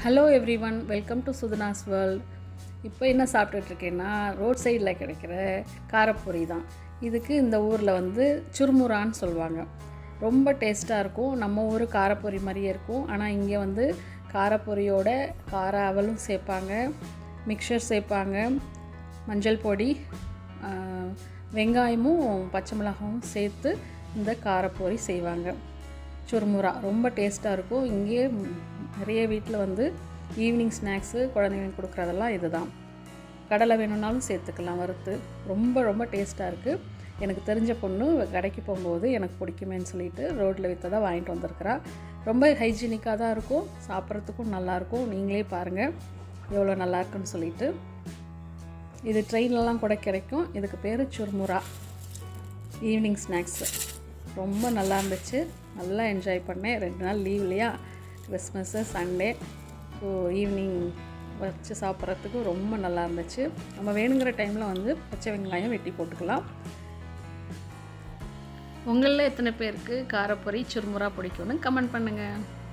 hello everyone welcome to Sudhana's world இப்போ என்ன சாப்பிட்டுட்ருக்கேன்னா road சைடில் கிடைக்கிற காரப்பொரி தான் இதுக்கு இந்த ஊரில் வந்து சுருமுறான்னு சொல்லுவாங்க ரொம்ப டேஸ்ட்டாக இருக்கும் நம்ம ஊர் காரப்பொரி மாதிரியே இருக்கும் ஆனால் இங்கே வந்து காரப்பொரியோட கார அவலும் சேர்ப்பாங்க மிக்சர் சேர்ப்பாங்க மஞ்சள் பொடி ஆஹ், வெங்காயமும் பச்சை மிளகாவும் சேர்த்து இந்த காரப்பொரி செய்வாங்க சுருமுறா ரொம்ப டேஸ்ட்டாக இருக்கும் இங்கேயே ம், நிறைய வீட்டில் வந்து ஈவினிங் ஸ்நாக்ஸு குழந்தைங்களுக்கு கொடுக்குறதெல்லாம் இதுதான் கடலை வேணும்னாலும் சேர்த்துக்கலாம் வறுத்து ரொம்ப ரொம்ப டேஸ்ட்டாக இருக்குது எனக்கு தெரிஞ்ச பொண்ணு கடைக்கு போகும்போது எனக்கு பிடிக்குமேன்னு சொல்லிட்டு ரோட்டில் விற்றதாக வாங்கிட்டு வந்திருக்கிறா ரொம்ப ஹைஜீனிக்காக தான் இருக்கும் சாப்பிட்றதுக்கும் நல்லாயிருக்கும் நீங்களே பாருங்கள் எவ்வளோ நல்லா இருக்குன்னு சொல்லிட்டு இது ட்ரெயின்லலாம் கூட கிடைக்கும் இதுக்கு பேர் சுர்முரா ஈவினிங் ஸ்நாக்ஸு ரொம்ப நல்லா இருந்துச்சு நல்லா என்ஜாய் பண்ணேன் ரெண்டு நாள் லீவ் இல்லையா கிறிஸ்மஸ்ஸு சண்டே ஸோ ஈவினிங் வச்சு சாப்பிட்றதுக்கு ரொம்ப நல்லா இருந்துச்சு நம்ம வேணுங்கிற டைமில் வந்து பச்சை வெங்காயம் வெட்டி போட்டுக்கலாம் உங்களில் எத்தனை பேருக்கு காரப்பொரி சுருமுறா பிடிக்கும்னு கமெண்ட் பண்ணுங்கள்